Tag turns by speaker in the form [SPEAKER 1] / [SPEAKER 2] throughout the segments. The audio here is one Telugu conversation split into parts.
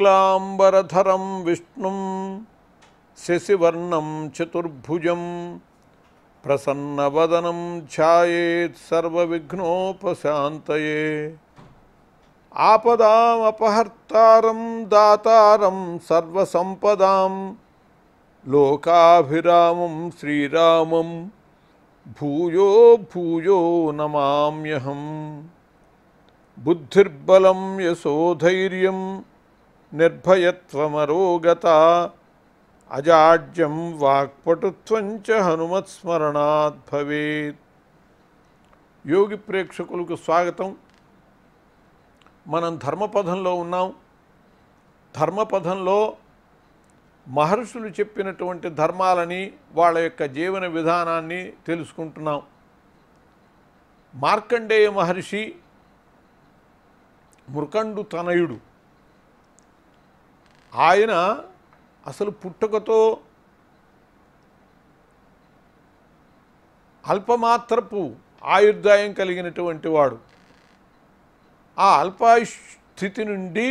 [SPEAKER 1] శుక్లాంబరధరం విష్ణుం శశివర్ణం చతుర్భుజం ప్రసన్నవదనం ఛాయేత్ సర్వవిఘ్నోపశాంతయే ఆపదామపహర్తారం దాతారం సర్వసంపదాం లోకాభిరామం శ్రీరామం భూయో భూయో నమామ్యహం బుద్ధిర్బలం యశోధైర్యం నిర్భయత్వమరోగత అజాడ్యం వాక్పటుత్వం చ హనుమత్స్మరణాత్ భవేత్ యోగి ప్రేక్షకులకు స్వాగతం మనం ధర్మపథంలో ఉన్నాం ధర్మపథంలో మహర్షులు చెప్పినటువంటి ధర్మాలని వాళ్ళ యొక్క జీవన విధానాన్ని తెలుసుకుంటున్నాం మార్కండేయ మహర్షి మృకండు తనయుడు ఆయన అసలు పుట్టుకతో అల్పమాత్రపు ఆయుర్దాయం కలిగినటువంటి వాడు ఆ అల్పాయుష్ స్థితి నుండి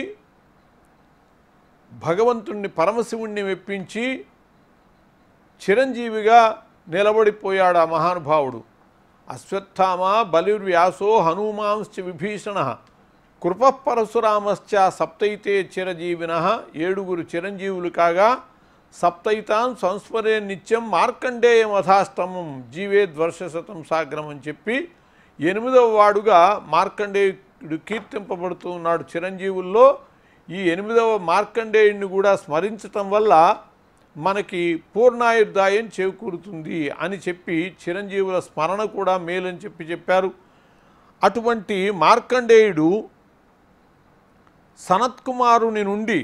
[SPEAKER 1] భగవంతుణ్ణి పరమశివుణ్ణి మెప్పించి చిరంజీవిగా నిలబడిపోయాడు ఆ మహానుభావుడు అశ్వత్థామ బలిర్వ్యాసో హనుమాంశ్చ విభీషణ కృప పరశురామశ్చ సప్తైతే చిరజీవిన ఏడుగురు చిరంజీవులు కాగా సప్తైతాన్ సంస్మరే నిత్యం మార్కండేయ మథాష్టమం జీవేద్వర్షశతం సాగ్రం అని చెప్పి ఎనిమిదవ వాడుగా మార్కండేయుడు కీర్తింపబడుతూ ఉన్నాడు చిరంజీవుల్లో ఈ ఎనిమిదవ మార్కండేయుడిని కూడా స్మరించటం వల్ల మనకి పూర్ణాయుర్దాయం చేకూరుతుంది అని చెప్పి చిరంజీవుల స్మరణ కూడా మేలని చెప్పి చెప్పారు అటువంటి మార్కండేయుడు సనత్కుమారుని నుండి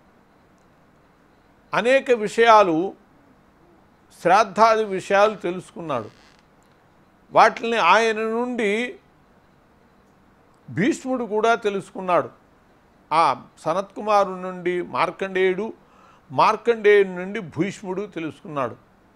[SPEAKER 1] అనేక విషయాలు శ్రాద్ధాది విషయాలు తెలుసుకున్నాడు వాటిని ఆయన నుండి భీష్ముడు కూడా తెలుసుకున్నాడు ఆ సనత్కుమారు నుండి మార్కండేయుడు మార్కండేయుడి నుండి భీష్ముడు తెలుసుకున్నాడు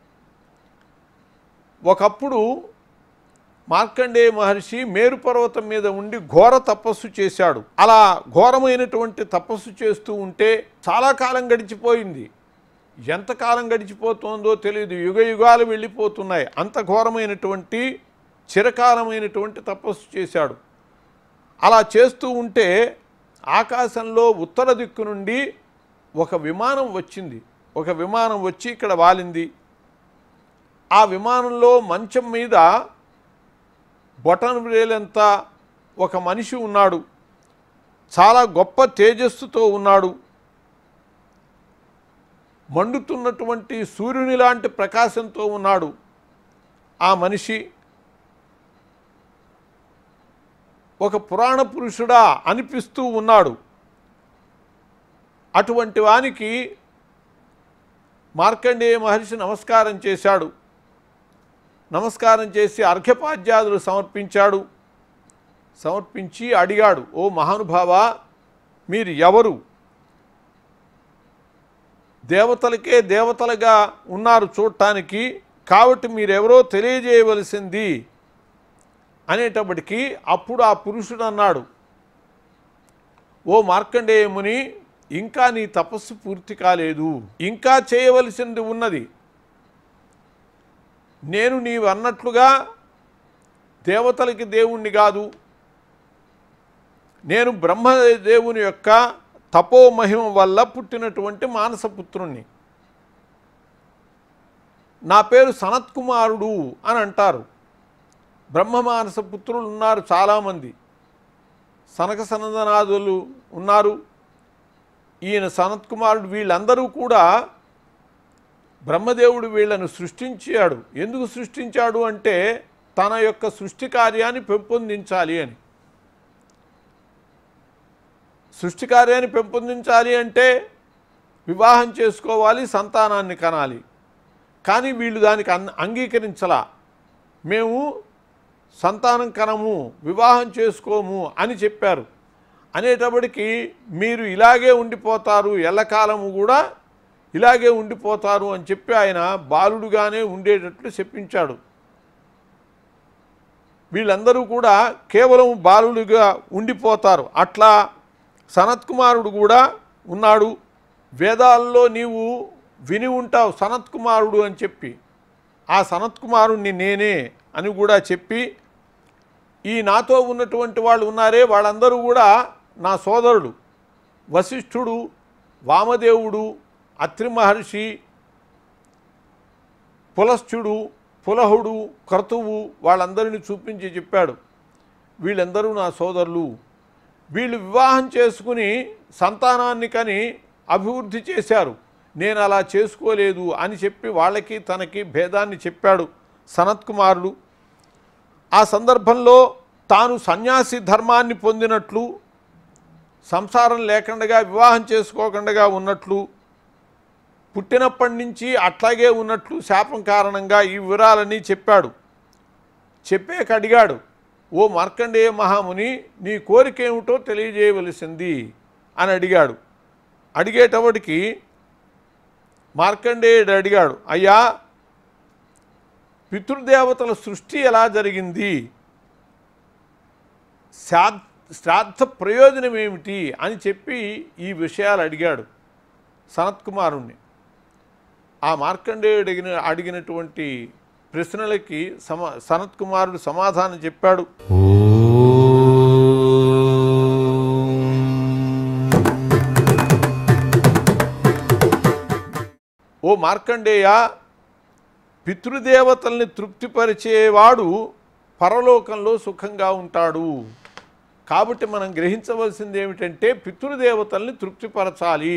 [SPEAKER 1] ఒకప్పుడు మార్కండేయ మహర్షి మేరు పర్వతం మీద ఉండి ఘోర తపస్సు చేశాడు అలా ఘోరమైనటువంటి తపస్సు చేస్తూ ఉంటే చాలా కాలం గడిచిపోయింది ఎంతకాలం గడిచిపోతుందో తెలియదు యుగ యుగాలు వెళ్ళిపోతున్నాయి అంత ఘోరమైనటువంటి చిరకాలమైనటువంటి తపస్సు చేశాడు అలా చేస్తూ ఉంటే ఆకాశంలో ఉత్తర దిక్కు నుండి ఒక విమానం వచ్చింది ఒక విమానం వచ్చి ఇక్కడ వాలింది ఆ విమానంలో మంచం మీద బొటన్ వేలంత ఒక మనిషి ఉన్నాడు చాలా గొప్ప తేజస్సుతో ఉన్నాడు మండుతున్నటువంటి సూర్యుని లాంటి ప్రకాశంతో ఉన్నాడు ఆ మనిషి ఒక పురాణ పురుషుడా అనిపిస్తూ ఉన్నాడు అటువంటి వానికి మార్కండేయ మహర్షి నమస్కారం చేశాడు నమస్కారం చేసి అర్ఘ్యపాద్యాదులు సమర్పించాడు సమర్పించి అడిగాడు ఓ మహానుభావ మీరు ఎవరు దేవతలకే దేవతలుగా ఉన్నారు చూడటానికి కాబట్టి మీరెవరో తెలియజేయవలసింది అనేటప్పటికీ అప్పుడు ఆ పురుషుడు అన్నాడు ఓ మార్కండేయముని ఇంకా నీ తపస్సు పూర్తి కాలేదు ఇంకా చేయవలసింది ఉన్నది నేను నీవు అన్నట్లుగా దేవతలకి దేవుణ్ణి కాదు నేను బ్రహ్మదేవుని యొక్క తపోమహిమ వల్ల పుట్టినటువంటి మానసపుత్రుణ్ణి నా పేరు సనత్కుమారుడు అని అంటారు బ్రహ్మమానస పుత్రులు ఉన్నారు చాలామంది సనక సనందనాథులు ఉన్నారు ఈయన సనత్కుమారుడు వీళ్ళందరూ కూడా బ్రహ్మదేవుడు వీళ్ళను సృష్టించాడు ఎందుకు సృష్టించాడు అంటే తన యొక్క సృష్టి కార్యాన్ని పెంపొందించాలి అని సృష్టి కార్యాన్ని పెంపొందించాలి అంటే వివాహం చేసుకోవాలి సంతానాన్ని కనాలి కానీ వీళ్ళు దానికి అన్ అంగీకరించలా మేము సంతానం కనము వివాహం చేసుకోము అని చెప్పారు అనేటప్పటికీ మీరు ఇలాగే ఉండిపోతారు ఎల్లకాలము కూడా ఇలాగే ఉండిపోతారు అని చెప్పి ఆయన బాలుడుగానే ఉండేటట్లు చెప్పించాడు వీళ్ళందరూ కూడా కేవలం బాలులుగా ఉండిపోతారు అట్లా సనత్కుమారుడు కూడా ఉన్నాడు వేదాల్లో నీవు విని ఉంటావు సనత్ కుమారుడు అని చెప్పి ఆ సనత్ కుమారుణ్ణి నేనే అని కూడా చెప్పి ఈ నాతో ఉన్నటువంటి వాళ్ళు ఉన్నారే వాళ్ళందరూ కూడా నా సోదరుడు వశిష్ఠుడు వామదేవుడు అత్రి మహర్షి పులశ్చుడు పులహుడు క్రతువు వాళ్ళందరినీ చూపించి చెప్పాడు వీళ్ళందరూ నా సోదరులు వీళ్ళు వివాహం చేసుకుని సంతానాన్ని కని అభివృద్ధి చేశారు నేను అలా చేసుకోలేదు అని చెప్పి వాళ్ళకి తనకి భేదాన్ని చెప్పాడు సనత్ కుమారుడు ఆ సందర్భంలో తాను సన్యాసి ధర్మాన్ని పొందినట్లు సంసారం లేకుండా వివాహం చేసుకోకుండా ఉన్నట్లు పుట్టినప్పటి నుంచి అట్లాగే ఉన్నట్లు శాపం కారణంగా ఈ వివరాలన్నీ చెప్పాడు చెప్పాక అడిగాడు ఓ మార్కండేయ మహాముని నీ కోరిక ఏమిటో తెలియజేయవలసింది అని అడిగాడు అడిగేటప్పటికి మార్కండేయుడు అడిగాడు అయ్యా పితృదేవతల సృష్టి ఎలా జరిగింది శా శ్రాద్ధ ప్రయోజనం ఏమిటి అని చెప్పి ఈ విషయాలు అడిగాడు సనత్ కుమారుణ్ణి ఆ మార్కండేయుడు అడిగిన అడిగినటువంటి ప్రశ్నలకి సమ సనత్ కుమారుడు సమాధానం చెప్పాడు ఓ మార్కండేయ పితృదేవతల్ని తృప్తిపరిచేవాడు పరలోకంలో సుఖంగా ఉంటాడు కాబట్టి మనం గ్రహించవలసింది ఏమిటంటే పితృదేవతల్ని తృప్తిపరచాలి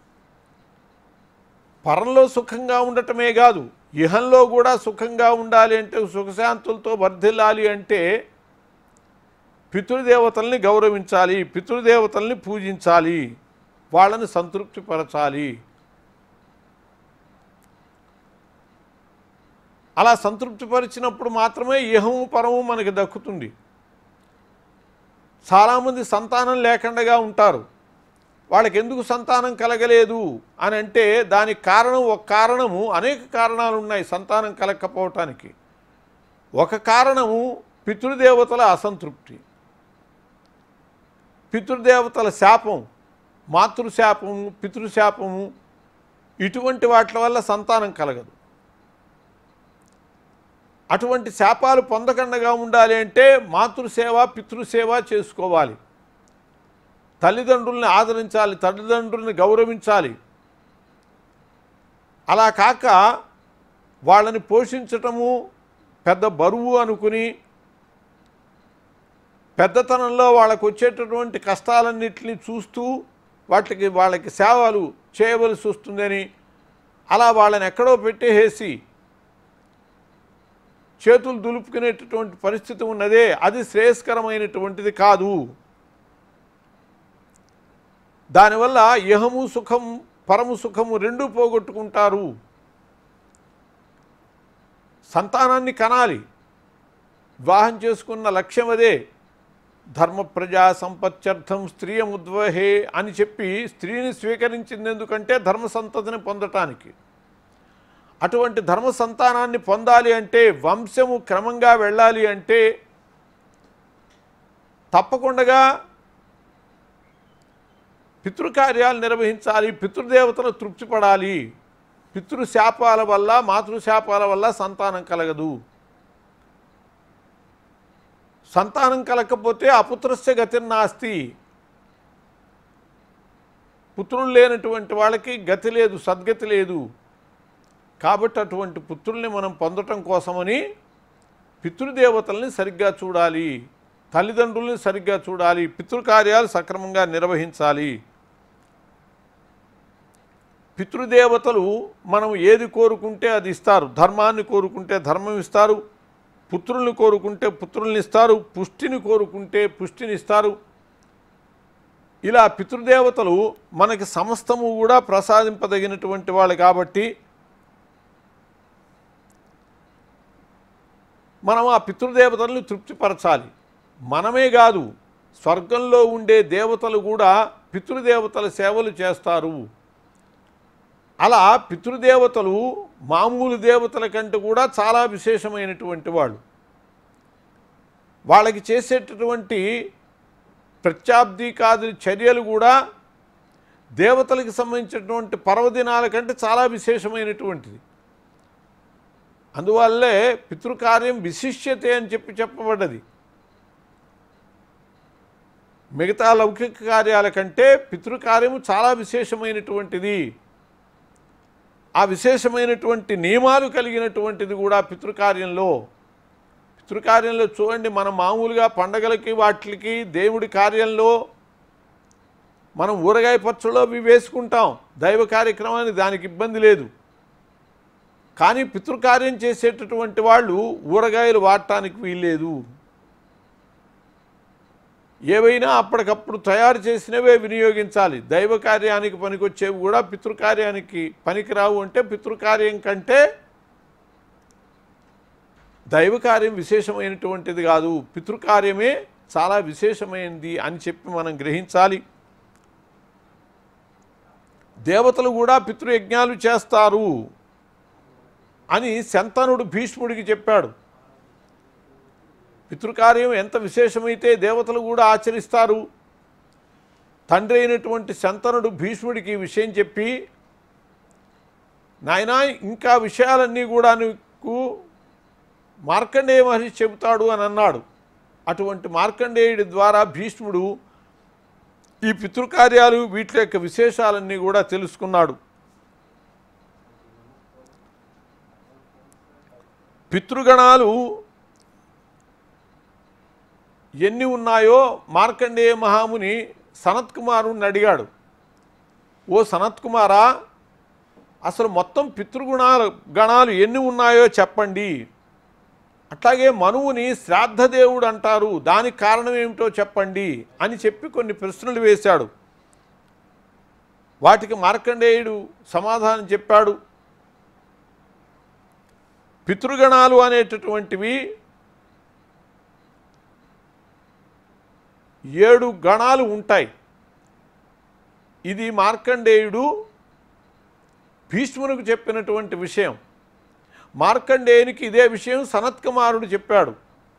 [SPEAKER 1] పరంలో సుఖంగా ఉండటమే కాదు ఇహంలో కూడా సుఖంగా ఉండాలి అంటే సుఖశాంతులతో వర్ధిల్లాలి అంటే పితృదేవతల్ని గౌరవించాలి పితృదేవతల్ని పూజించాలి వాళ్ళని సంతృప్తిపరచాలి అలా సంతృప్తిపరిచినప్పుడు మాత్రమే ఇహము పరము మనకి దక్కుతుంది చాలామంది సంతానం లేకుండా ఉంటారు వాళ్ళకి ఎందుకు సంతానం కలగలేదు అని అంటే దానికి కారణం ఒక కారణము అనేక కారణాలు ఉన్నాయి సంతానం కలగకపోవటానికి ఒక కారణము పితృదేవతల అసంతృప్తి పితృదేవతల శాపం మాతృశాపము పితృశాపము ఇటువంటి వాటి వల్ల సంతానం కలగదు అటువంటి శాపాలు పొందకుండా ఉండాలి అంటే మాతృసేవ పితృసేవ చేసుకోవాలి తల్లిదండ్రుల్ని ఆదరించాలి తల్లిదండ్రుల్ని గౌరవించాలి అలా కాక వాళ్ళని పోషించటము పెద్ద బరువు అనుకుని పెద్దతనంలో వాళ్ళకు వచ్చేటటువంటి కష్టాలన్నింటినీ చూస్తూ వాటికి వాళ్ళకి సేవలు చేయవలసి వస్తుందని అలా వాళ్ళని ఎక్కడో పెట్టేసి చేతులు దులుపుకునేటటువంటి పరిస్థితి ఉన్నదే అది శ్రేయస్కరమైనటువంటిది కాదు దానివల్ల ఇహము సుఖం పరము సుఖము రెండూ పోగొట్టుకుంటారు సంతానాన్ని కనాలి వివాహం చేసుకున్న లక్ష్యం అదే ధర్మ ప్రజా సంపత్యర్థం స్త్రీయముద్వహే అని చెప్పి స్త్రీని స్వీకరించింది ఎందుకంటే ధర్మ సంతతిని పొందటానికి అటువంటి ధర్మ సంతానాన్ని పొందాలి అంటే వంశము క్రమంగా వెళ్ళాలి అంటే తప్పకుండా పితృకార్యాలు నిర్వహించాలి పితృదేవతలు తృప్తిపడాలి పితృశాపాల వల్ల మాతృశాపాల వల్ల సంతానం కలగదు సంతానం కలగకపోతే అపుత్రస్య గతి నాస్తి పుత్రులు లేనటువంటి వాళ్ళకి గతి లేదు సద్గతి లేదు కాబట్టి అటువంటి పుత్రుల్ని మనం పొందటం కోసమని పితృదేవతల్ని సరిగ్గా చూడాలి తల్లిదండ్రుల్ని సరిగ్గా చూడాలి పితృకార్యాలు సక్రమంగా నిర్వహించాలి పితృదేవతలు మనం ఏది కోరుకుంటే అది ఇస్తారు ధర్మాన్ని కోరుకుంటే ధర్మం ఇస్తారు పుత్రుల్ని కోరుకుంటే పుత్రుల్ని ఇస్తారు పుష్టిని కోరుకుంటే పుష్టిని ఇస్తారు ఇలా పితృదేవతలు మనకి సమస్తము కూడా ప్రసాదింపదగినటువంటి వాళ్ళు కాబట్టి మనం ఆ పితృదేవతలను తృప్తిపరచాలి మనమే కాదు స్వర్గంలో ఉండే దేవతలు కూడా పితృదేవతల సేవలు చేస్తారు అలా పితృదేవతలు మామూలు దేవతల కంటే కూడా చాలా విశేషమైనటువంటి వాళ్ళు వాళ్ళకి చేసేటటువంటి ప్రత్యాబ్ది కాదు చర్యలు కూడా దేవతలకు సంబంధించినటువంటి పర్వదినాల కంటే చాలా విశేషమైనటువంటిది అందువల్లే పితృకార్యం విశిష్యతే అని చెప్పి చెప్పబడ్డది మిగతా లౌకిక కార్యాల కంటే పితృకార్యము చాలా విశేషమైనటువంటిది ఆ విశేషమైనటువంటి నియమాలు కలిగినటువంటిది కూడా పితృకార్యంలో పితృకార్యంలో చూడండి మనం మామూలుగా పండగలకి వాటికి దేవుడి కార్యంలో మనం ఊరగాయ పచ్చళ్ళు అవి వేసుకుంటాం దైవ కార్యక్రమాన్ని దానికి ఇబ్బంది లేదు కానీ పితృకార్యం చేసేటటువంటి వాళ్ళు ఊరగాయలు వాడటానికి వీల్లేదు ఏవైనా అప్పటికప్పుడు తయారు చేసినవే వినియోగించాలి దైవ కార్యానికి పనికొచ్చేవి కూడా పితృకార్యానికి పనికిరావు అంటే పితృకార్యం కంటే దైవ కార్యం విశేషమైనటువంటిది కాదు పితృకార్యమే చాలా విశేషమైనది అని చెప్పి మనం గ్రహించాలి దేవతలు కూడా పితృయజ్ఞాలు చేస్తారు అని శంతనుడు భీష్ముడికి చెప్పాడు పితృకార్యం ఎంత విశేషమైతే దేవతలు కూడా ఆచరిస్తారు తండ్రి అయినటువంటి శంతనుడు భీష్ముడికి ఈ విషయం చెప్పి నాయనా ఇంకా విషయాలన్నీ కూడా నీకు మార్కండేయ మహర్షి చెబుతాడు అని అన్నాడు అటువంటి మార్కండేయుడి ద్వారా భీష్ముడు ఈ పితృకార్యాలు వీటి యొక్క విశేషాలన్నీ కూడా తెలుసుకున్నాడు పితృగణాలు ఎన్ని ఉన్నాయో మార్కండేయ మహాముని సనత్కుమారుని అడిగాడు ఓ సనత్కుమారా అసలు మొత్తం పితృగుణాలు గణాలు ఎన్ని ఉన్నాయో చెప్పండి అట్లాగే మనువుని శ్రాద్ధదేవుడు అంటారు దానికి కారణం ఏమిటో చెప్పండి అని చెప్పి కొన్ని ప్రశ్నలు వేశాడు వాటికి మార్కండేయుడు సమాధానం చెప్పాడు పితృగణాలు అనేటటువంటివి ఏడు గణాలు ఉంటాయి ఇది మార్కండేయుడు భీష్మునికి చెప్పినటువంటి విషయం మార్కండేయునికి ఇదే విషయం సనత్కుమారుడు చెప్పాడు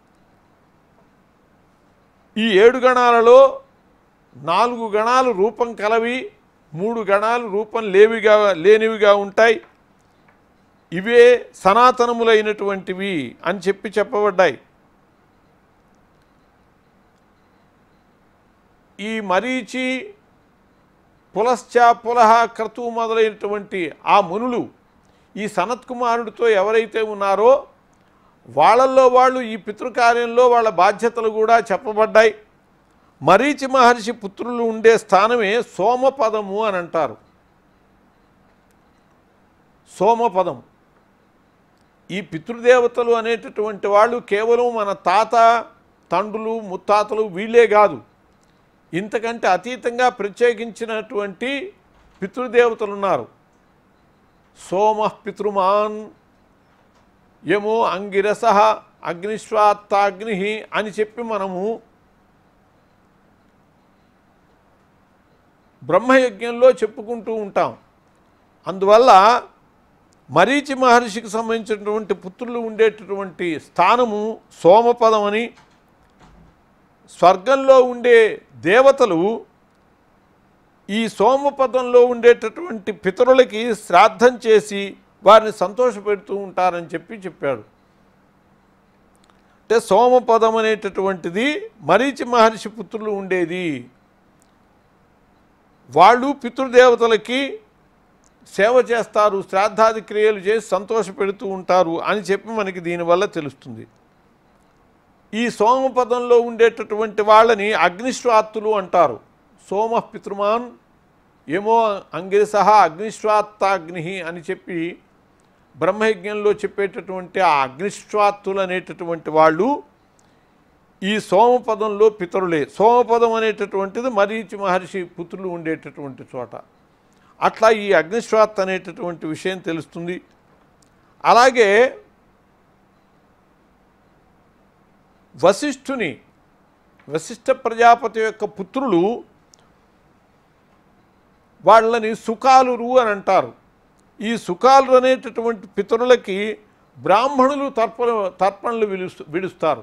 [SPEAKER 1] ఈ ఏడు గణాలలో నాలుగు గణాలు రూపం కలవి మూడు గణాలు రూపం లేవిగా లేనివిగా ఉంటాయి ఇవే సనాతనములైనటువంటివి అని చెప్పి చెప్పబడ్డాయి ఈ మరీచి పులశ్చ పులహ క్రతు మొదలైనటువంటి ఆ మునులు ఈ సనత్కుమారుడితో ఎవరైతే ఉన్నారో వాళ్ళల్లో వాళ్ళు ఈ పితృకార్యంలో వాళ్ళ బాధ్యతలు కూడా చెప్పబడ్డాయి మరీచి మహర్షి పుత్రులు ఉండే స్థానమే సోమపదము అని అంటారు సోమపదం ఈ పితృదేవతలు అనేటటువంటి వాళ్ళు కేవలం మన తాత తండ్రులు ముత్తాతలు వీళ్ళే కాదు ఇంతకంటే అతీతంగా ప్రత్యేకించినటువంటి పితృదేవతలు ఉన్నారు సోమ పితృమాన్ యమో అంగిరస అగ్నిశ్వాత్తాగ్ని అని చెప్పి మనము బ్రహ్మయజ్ఞంలో చెప్పుకుంటూ ఉంటాం అందువల్ల మరీచి మహర్షికి సంబంధించినటువంటి పుత్రులు ఉండేటటువంటి స్థానము సోమపదం అని స్వర్గంలో ఉండే దేవతలు ఈ సోమపదంలో ఉండేటటువంటి పితరులకి శ్రాద్ధం చేసి వారిని సంతోషపెడుతూ ఉంటారని చెప్పి చెప్పాడు అంటే సోమపదం అనేటటువంటిది మరీచి మహర్షి పుత్రులు ఉండేది వాళ్ళు పితృదేవతలకి సేవ చేస్తారు శ్రాద్ధాది క్రియలు చేసి సంతోషపెడుతూ ఉంటారు అని చెప్పి మనకి దీనివల్ల తెలుస్తుంది ఈ సోమపదంలో ఉండేటటువంటి వాళ్ళని అగ్నిశ్వాత్తులు అంటారు సోమ పితృమాన్ ఏమో అంగిరసహ అగ్నిశ్వాత్తాగ్ని అని చెప్పి బ్రహ్మయజ్ఞంలో చెప్పేటటువంటి ఆ అగ్నిశ్వాత్తులు అనేటటువంటి వాళ్ళు ఈ సోమపదంలో పితరులే సోమపదం అనేటటువంటిది మరీచి మహర్షి పుత్రులు ఉండేటటువంటి చోట అట్లా ఈ అగ్నిశ్వాత్ అనేటటువంటి విషయం తెలుస్తుంది అలాగే వశిష్ఠుని వశిష్ఠ ప్రజాపతి యొక్క పుత్రులు వాళ్ళని సుకాలురు అని అంటారు ఈ సుకాలు అనేటటువంటి పితరులకి బ్రాహ్మణులు తర్పణ తర్పణలు విలుస్తూ విడుస్తారు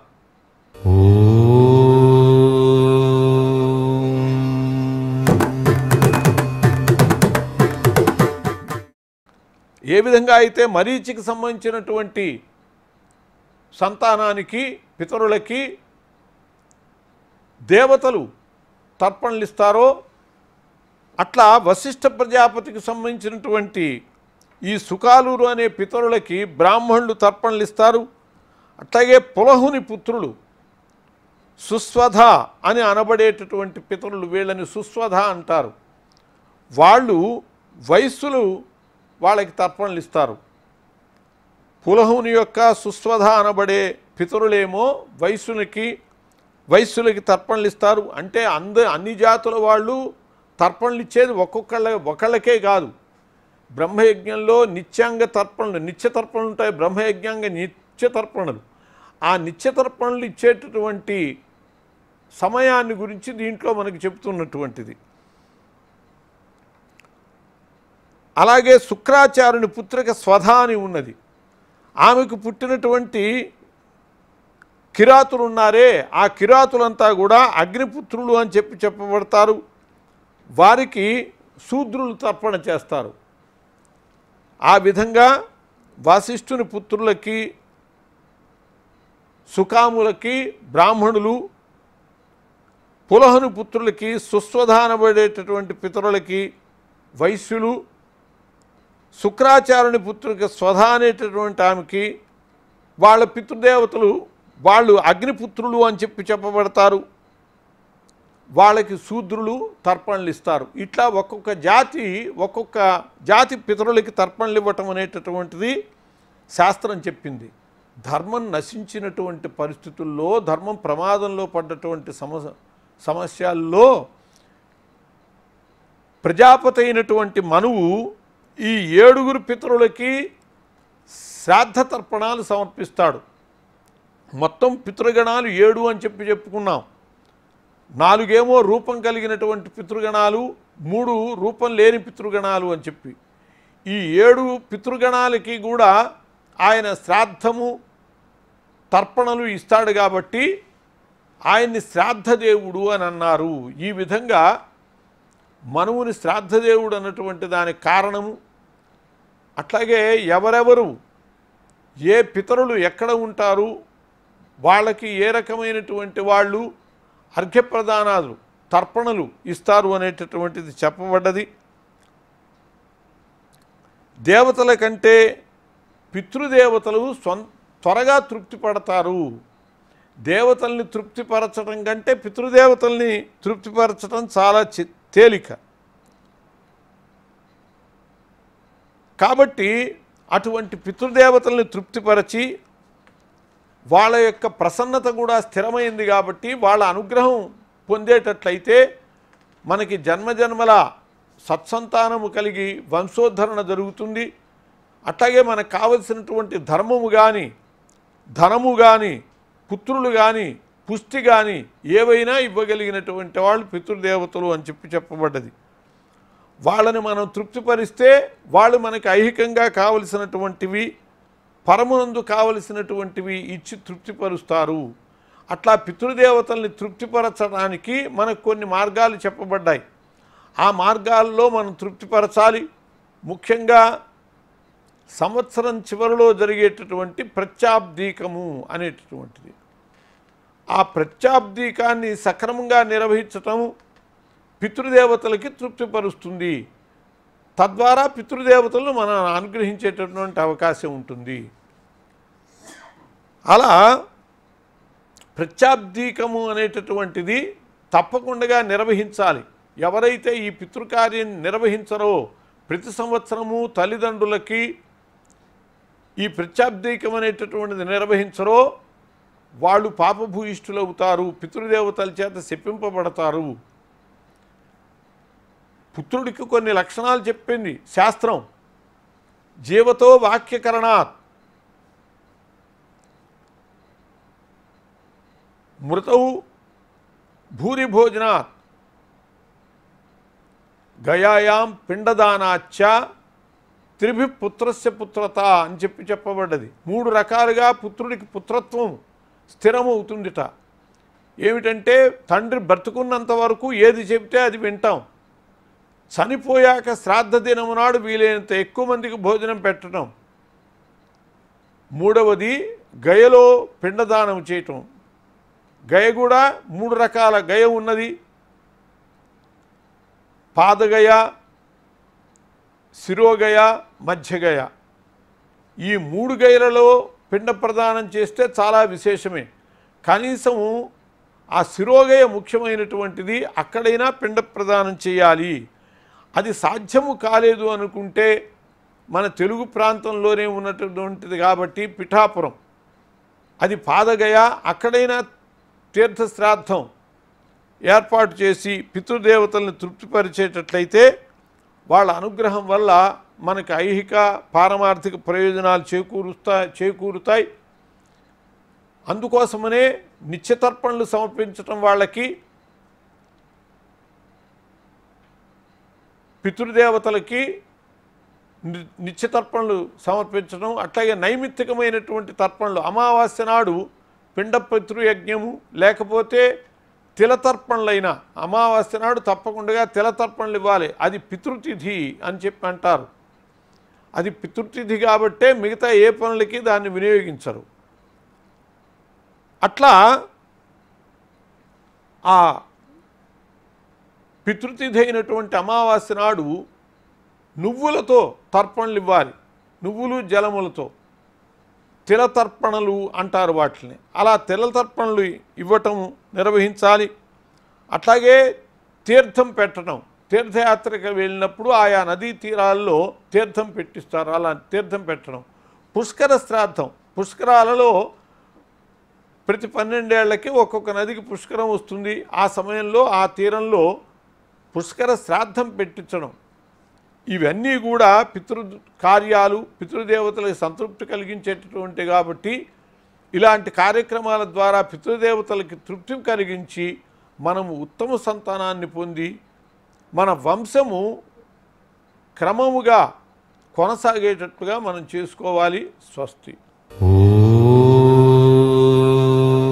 [SPEAKER 1] ఏ విధంగా అయితే మరీచికి సంబంధించినటువంటి సంతానానికి పితరులకి దేవతలు తర్పణలు ఇస్తారో అట్లా వశిష్ఠ ప్రజాపతికి సంబంధించినటువంటి ఈ సుకాలూరు అనే పితరులకి బ్రాహ్మణులు తర్పణలు ఇస్తారు అట్లాగే పులహుని పుత్రులు సుస్వధ అని అనబడేటటువంటి పితరులు వీళ్ళని సుస్వధ అంటారు వాళ్ళు వయస్సులు వాళ్ళకి తర్పణలు ఇస్తారు పులహుని యొక్క సుస్వధ అనబడే పితరులేమో వయస్సులకి వయస్సులకి తర్పణలు ఇస్తారు అంటే అంద అన్ని జాతుల వాళ్ళు తర్పణలు ఇచ్చేది ఒక్కొక్కళ్ళ ఒకళ్ళకే కాదు బ్రహ్మయజ్ఞంలో నిత్యాంగ తర్పణలు నిత్య తర్పణలు ఉంటాయి బ్రహ్మయజ్ఞాంగ నిత్య తర్పణలు ఆ నిత్య తర్పణలు ఇచ్చేటటువంటి సమయాన్ని గురించి దీంట్లో మనకి చెప్తున్నటువంటిది అలాగే శుక్రాచార్యుని పుత్రిక స్వధ అని ఉన్నది ఆమెకు పుట్టినటువంటి కిరాతులు ఉన్నారే ఆ కిరాతులంతా కూడా అగ్నిపుత్రులు అని చెప్పి చెప్పబడతారు వారికి శూద్రులు తర్పణ చేస్తారు ఆ విధంగా వాసిష్ఠుని పుత్రులకి సుకాములకి బ్రాహ్మణులు పులహను పుత్రులకి సుస్వధానబడేటటువంటి పితరులకి వైశ్యులు శుక్రాచార్యుని పుత్రులకి స్వధ అనేటటువంటి ఆమెకి వాళ్ళ పితృదేవతలు వాళ్ళు అగ్నిపుత్రులు అని చెప్పి చెప్పబడతారు వాళ్ళకి శూద్రులు తర్పణలు ఇస్తారు ఇట్లా ఒక్కొక్క జాతి ఒక్కొక్క జాతి పితరులకి తర్పణలు ఇవ్వటం అనేటటువంటిది శాస్త్రం చెప్పింది ధర్మం నశించినటువంటి పరిస్థితుల్లో ధర్మం ప్రమాదంలో పడ్డటువంటి సమస్య సమస్యల్లో ప్రజాపతి అయినటువంటి మనువు ఈ ఏడుగురు పితరులకి శ్రాద్ధ తర్పణాలు సమర్పిస్తాడు మొత్తం పితృగణాలు ఏడు అని చెప్పి చెప్పుకున్నాం నాలుగేమో రూపం కలిగినటువంటి పితృగణాలు మూడు రూపం లేని పితృగణాలు అని చెప్పి ఈ ఏడు పితృగణాలకి కూడా ఆయన శ్రాద్ధము తర్పణలు ఇస్తాడు కాబట్టి ఆయన్ని శ్రాద్ధదేవుడు అని అన్నారు ఈ విధంగా మనువుని శ్రాద్ధదేవుడు అన్నటువంటి దానికి కారణము అట్లాగే ఎవరెవరు ఏ పితరులు ఎక్కడ ఉంటారు వాళ్ళకి ఏ రకమైనటువంటి వాళ్ళు అర్ఘ్యప్రదానాలు తర్పణలు ఇస్తారు అనేటటువంటిది చెప్పబడ్డది దేవతల కంటే పితృదేవతలు స్వం త్వరగా తృప్తి పడతారు దేవతల్ని తృప్తిపరచడం కంటే పితృదేవతల్ని తృప్తిపరచడం చాలా చి- తేలిక కాబట్టి అటువంటి పితృదేవతల్ని తృప్తిపరచి వాళ్ళ యొక్క ప్రసన్నత కూడా స్థిరమైంది కాబట్టి వాళ్ళ అనుగ్రహం పొందేటట్లయితే మనకి జన్మజన్మల సత్సంతానము కలిగి వంశోద్ధరణ జరుగుతుంది అట్లాగే మనకు కావలసినటువంటి ధర్మము కానీ ధనము కానీ పుత్రులు కానీ పుష్టి కానీ ఏవైనా ఇవ్వగలిగినటువంటి వాళ్ళు పితృదేవతలు అని చెప్పి చెప్పబడ్డది వాళ్ళని మనం తృప్తిపరిస్తే వాళ్ళు మనకి ఐహికంగా కావలసినటువంటివి పరమునందు కావలసినటువంటివి ఇచ్చి తృప్తిపరుస్తారు అట్లా పితృదేవతల్ని తృప్తిపరచడానికి మనకు కొన్ని మార్గాలు చెప్పబడ్డాయి ఆ మార్గాల్లో మనం తృప్తిపరచాలి ముఖ్యంగా సంవత్సరం చివరిలో జరిగేటటువంటి ప్రత్యాబ్దీకము అనేటటువంటిది ఆ ప్రత్యాబ్దీకాన్ని సక్రమంగా నిర్వహించటం పితృదేవతలకి తృప్తిపరుస్తుంది తద్వారా పితృదేవతలను మనం అనుగ్రహించేటటువంటి అవకాశం ఉంటుంది అలా ప్రత్యాబ్దీకము అనేటటువంటిది తప్పకుండా నిర్వహించాలి ఎవరైతే ఈ పితృకార్యం నిర్వహించరో ప్రతి సంవత్సరము తల్లిదండ్రులకి ఈ ప్రత్యాబ్దీకం అనేటటువంటిది నిర్వహించరో వాళ్ళు పాపభూయిష్ఠులవుతారు పితృదేవతల చేత శప్పింపబడతారు పుత్రుడికి కొన్ని లక్షణాలు చెప్పింది శాస్త్రం జీవతో వాక్యకరణాత్ మృతౌ భూరి భోజనాత్ గయాయాం పిండదానాచ్చ త్రిభి పుత్రస్య పుత్రత అని చెప్పి చెప్పబడ్డది మూడు రకాలుగా పుత్రుడికి పుత్రత్వం స్థిరమవుతుందిట ఏమిటంటే తండ్రి బ్రతుకున్నంత వరకు ఏది చెబితే అది వింటాం చనిపోయాక శ్రాద్ధ దినము నాడు వీలైనంత ఎక్కువ మందికి భోజనం పెట్టడం మూడవది గయలో పిండదానం చేయటం గయ కూడా మూడు రకాల గయ ఉన్నది పాదగయ శిరోగయ మధ్యగయ ఈ మూడు గయలలో పిండ ప్రదానం చేస్తే చాలా విశేషమే కనీసము ఆ శిరోగయ ముఖ్యమైనటువంటిది అక్కడైనా పిండ ప్రదానం చేయాలి అది సాధ్యము కాలేదు అనుకుంటే మన తెలుగు ప్రాంతంలోనే ఉన్నటువంటిది కాబట్టి పిఠాపురం అది పాదగయ అక్కడైనా తీర్థశ్రాద్ధం ఏర్పాటు చేసి పితృదేవతలను తృప్తిపరిచేటట్లయితే వాళ్ళ అనుగ్రహం వల్ల మనకు ఐహిక పారమార్థిక ప్రయోజనాలు చేకూరుస్తా చేకూరుతాయి అందుకోసమనే నిత్యతర్పణలు సమర్పించటం వాళ్ళకి పితృదేవతలకి ని- నిత్యతర్పణలు సమర్పించడం అట్లాగే నైమిత్తికమైనటువంటి తర్పణలు అమావాస్య నాడు పిండ పితృయజ్ఞము లేకపోతే తిలతర్పణలైన అమావాస్య నాడు తప్పకుండా తిలతర్పణలు ఇవ్వాలి అది పితృతిథి అని చెప్పి అంటారు అది పితృతిథి కాబట్టే మిగతా ఏ పనులకి దాన్ని వినియోగించరు అట్లా ఆ పితృతిథి అయినటువంటి అమావాస్య నాడు నువ్వులతో తర్పణలు ఇవ్వాలి నువ్వులు జలములతో తిలతర్పణలు అంటారు వాటిని అలా తిలతర్పణలు ఇవ్వటం నిర్వహించాలి అట్లాగే తీర్థం పెట్టడం తీర్థయాత్రకు వెళ్ళినప్పుడు ఆయా నదీ తీరాల్లో తీర్థం పెట్టిస్తారు అలా తీర్థం పెట్టడం పుష్కర శ్రాద్ధం పుష్కరాలలో ప్రతి పన్నెండేళ్లకి ఒక్కొక్క నదికి పుష్కరం వస్తుంది ఆ సమయంలో ఆ తీరంలో పుష్కర శ్రాద్ధం పెట్టించడం ఇవన్నీ కూడా పితృ కార్యాలు పితృదేవతలకు సంతృప్తి కలిగించేటటువంటి కాబట్టి ఇలాంటి కార్యక్రమాల ద్వారా పితృదేవతలకి తృప్తి కలిగించి మనము ఉత్తమ సంతానాన్ని పొంది మన వంశము క్రమముగా కొనసాగేటట్లుగా మనం చేసుకోవాలి స్వస్తి
[SPEAKER 2] ఓ